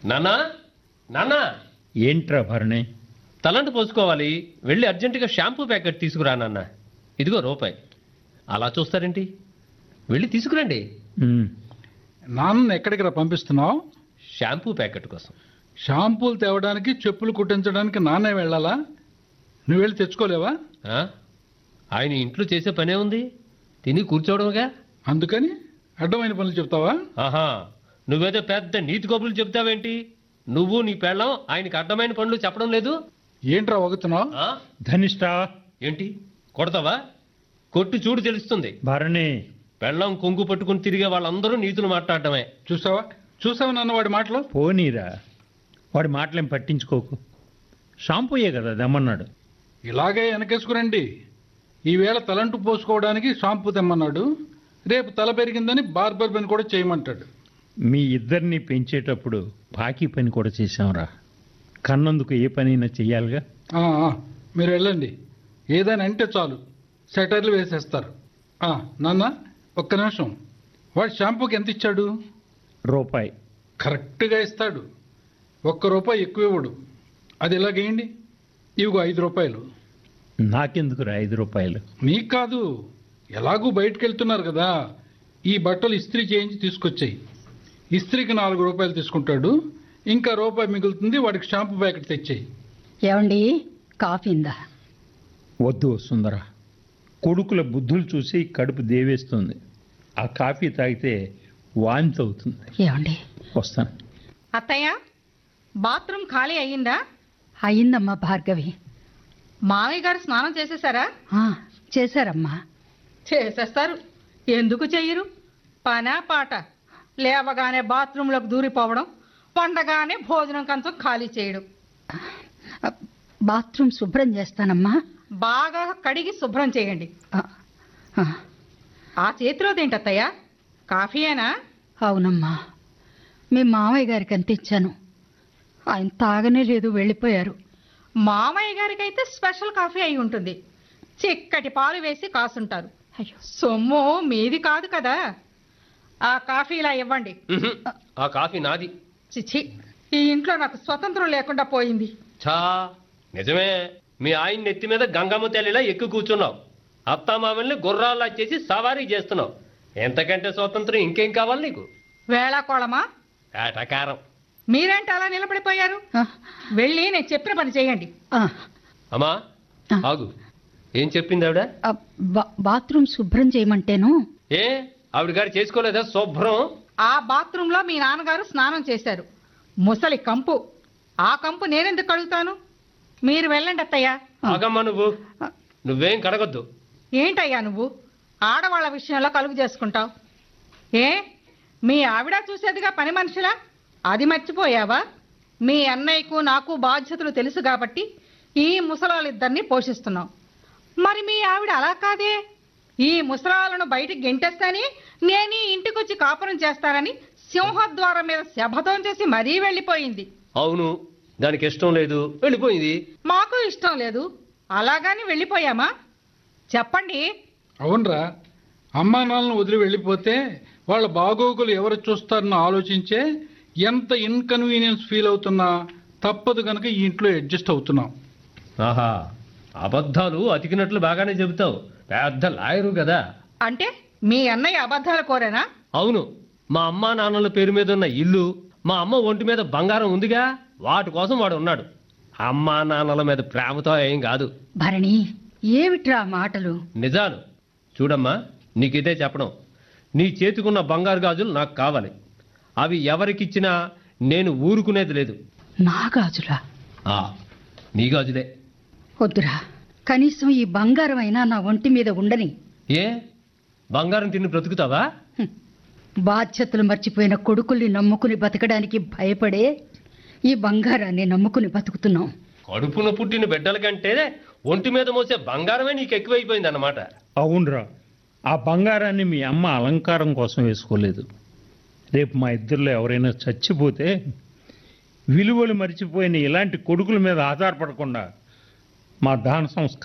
నాన్నా నాన్నా ఏంట్రా భరణి తలంటు పోసుకోవాలి వెళ్ళి అర్జెంటుగా షాంపూ ప్యాకెట్ తీసుకురా నాన్న ఇదిగో రూపాయి అలా చూస్తారేంటి వెళ్ళి తీసుకురండి ఉమ్, నాన్న ఎక్కడికి రా పంపిస్తున్నావు షాంపూ ప్యాకెట్ కోసం షాంపూలు తేవడానికి చెప్పులు కుట్టించడానికి నాన్నే వెళ్ళాలా నువ్వు వెళ్ళి తెచ్చుకోలేవా ఆ? ఆయన ఇంట్లో చేసే పనే ఉంది తిని కూర్చోవడమేగా అందుకని అడ్డమైన పనులు చెప్తావా ఆహా నువ్వేదో పెద్ద నీతి కబుర్లు చెప్తావేంటి నువ్వు నీ పెళ్ళం ఆయనకి అడ్డమైన పనులు చెప్పడం లేదు ఏంట్రా వగుతున్నావు ఆ? ధనిష్ట ఏంటి కొడతావా కొట్టు చూడు తెలుస్తుంది భరణి పెళ్ళం కొంగు పట్టుకుని తిరిగే వాళ్ళందరూ నీతులు మాట్లాడటమే చూసావా చూసావా నాన్న వాడి మాటలు పోనీరా వాడి మాటలేం పట్టించుకోకు షాంపూయే కదా దమ్మన్నాడు ఇలాగే వెనకేసుకురండి ఈవేళ తలంటు పోసుకోవడానికి షాంపూ తెమ్మన్నాడు రేపు తల పెరిగిందని బార్బర్ పని కూడా చేయమంటాడు మీ ఇద్దరిని పెంచేటప్పుడు బాకీ పని కూడా చేశాంరా కన్నందుకు ఏ పనైనా చెయ్యాలిగా ఆ, ఆ, మీరు వెళ్ళండి ఏదైనా అంటే చాలు సెటర్లు వేసేస్తారు ఆ, నాన్న ఒక్క నిమిషం వాడు షాంపూకి ఎంత ఇచ్చాడు రూపాయి కరెక్ట్గా ఇస్తాడు ఒక్క రూపాయి ఎక్కువ ఇవ్వడు అది ఇలాగేయండి ఇవిగో ఐదు రూపాయలు నాకెందుకురా ఐదు రూపాయలు నీకు కాదు ఎలాగూ బయటకు వెళ్తున్నారు కదా ఈ బట్టలు ఇస్త్రీ చేయించి తీసుకొచ్చాయి ఇస్త్రీకి నాలుగు రూపాయలు తీసుకుంటాడు ఇంకా రూపాయి మిగులుతుంది వాడికి షాంపూ ప్యాకెట్ తెచ్చేయి ఏమండి కాఫీ ఇందా వద్దు సుందర కొడుకుల బుద్ధులు చూసి కడుపు దేవేస్తుంది ఆ కాఫీ తాగితే వాంతి అవుతుంది ఏమండి వస్తాను అత్తయ్య బాత్రూమ్ ఖాళీ అయ్యిందా అయిందమ్మా భార్గవి మామయ్య గారు స్నానం చేసేసారా ఆ, చేశారమ్మా చేసేస్తారు ఎందుకు చెయ్యరు పనా పాట లేవగానే బాత్రూంలోకి దూరిపోవడం పండగానే భోజనం కంచం ఖాళీ చేయడం ఆ, బాత్రూమ్ శుభ్రం చేస్తానమ్మా బాగా కడిగి శుభ్రం చేయండి ఆ, ఆ, ఆ చేతిలోదేంటి అత్తయ్య కాఫీయేనా అవునమ్మా మీ మామయ్య గారికి అంత ఇచ్చాను ఆయన తాగనే లేదు వెళ్ళిపోయారు మామయ్య గారికైతే స్పెషల్ కాఫీ అయి ఉంటుంది చిక్కటి పాలు వేసి కాసుంటారు అయ్యో సొమ్ము మీది కాదు కదా ఆ కాఫీ ఇలా ఇవ్వండి ఉహుం. ఆ కాఫీ నాది చిచి ఈ ఇంట్లో నాకు స్వతంత్రం లేకుండా పోయింది ఛా నిజమే మీ ఆయన నెత్తి మీద గంగమ్మ తల్లిలా ఎక్కువ కూర్చున్నావు అత్తామామల్ని గుర్రాల్లా చేసి సవారీ చేస్తున్నావు ఎంతకంటే స్వాతంత్రం ఇంకేం కావాలి నీకు వేళాకోళమా ఏటకారం మీరేంటి అలా నిలబడిపోయారు ఆ, వెళ్ళి నేను చెప్పిన పని చేయండి ఆ, అమ్మా ఆ. ఆగు ఏం చెప్పింది ఆవిడ ఆ, బా- బాత్రూమ్ శుభ్రం చేయమంటేను ఏ ఆవిడ గారు చేసుకోలేదా శుభ్రం ఆ బాత్రూంలో మీ నాన్నగారు స్నానం చేశారు ముసలి కంపు ఆ కంపు నేనెందుకు కడుగుతాను మీరు వెళ్ళండి అత్తయ్య ఆగమ్మా నువ్వు నువ్వేం కడగొద్దు ఏంటయ్యా నువ్వు ఆడవాళ్ళ విషయంలో కలుగు చేసుకుంటావు ఏ మీ ఆవిడ చూసేదిగా పని మనిషిలా అది మర్చిపోయావా మీ అన్నయ్యకు నాకు బాధ్యతలు తెలుసు కాబట్టి ఈ ముసలాళ్ళిద్దరిని పోషిస్తున్నాం మరి మీ ఆవిడ అలా కాదే ఈ ముసలాలను బయటికి గెంటేస్తాని నేను ఈ ఇంటికొచ్చి కాపురం చేస్తానని సింహద్వారం మీద శపథం చేసి మరీ వెళ్ళిపోయింది అవును దానికి ఇష్టం లేదు వెళ్ళిపోయింది మాకు ఇష్టం లేదు అలాగాని వెళ్ళిపోయామా చెప్పండి అవునరా అమ్మా నాన్నలను వదిలి వెళ్ళిపోతే వాళ్ళ బాగోగులు ఎవరు చూస్తారని ఆలోచించే ఎంత ఇన్కన్వీనియన్స్ ఫీల్ అవుతున్నా తప్పదు కనుక ఈ ఇంట్లో అడ్జస్ట్ అవుతున్నాం ఆహా అబద్ధాలు అతికినట్లు బాగానే చెబుతావు పెద్ద లాయరు కదా అంటే మీ అన్నయ్య అబద్ధాలు కోరేనా అవును మా అమ్మా నాన్నల పేరు మీద ఉన్న ఇల్లు మా అమ్మ ఒంటి మీద బంగారం ఉందిగా వాటి కోసం వాడు ఉన్నాడు అమ్మా నాన్నల మీద ప్రేమతో ఏం కాదు భరణి ఏమిట్రా ఆ మాటలు నిజాలు చూడమ్మా నీకిదే చెప్పడం నీ చేతికున్న బంగారు గాజులు నాకు కావాలి అవి ఎవరికిచ్చినా నేను ఊరుకునేది లేదు నా గాజులా ఆ నీ గాజులే వద్దురా కనీసం ఈ బంగారం అయినా నా ఒంటి మీద ఉండని ఏ బంగారం తిని బ్రతుకుతావా హ్మ్. బాధ్యతలు మర్చిపోయిన కొడుకుల్ని నమ్ముకుని బతకడానికి భయపడే ఈ బంగారాన్ని నమ్ముకుని బతుకుతున్నాం కడుపున పుట్టిన బిడ్డల కంటే ఒంటి మీద మోసే బంగారమే నీకు ఎక్కువైపోయింది అన్నమాట అవునరా ఆ బంగారాన్ని మీ అమ్మ అలంకారం కోసం వేసుకోలేదు రేపు మా ఇద్దరిలో ఎవరైనా చచ్చిపోతే విలువలు మర్చిపోయిన ఇలాంటి కొడుకుల మీద ఆధారపడకుండా మా దాన సంస్కారం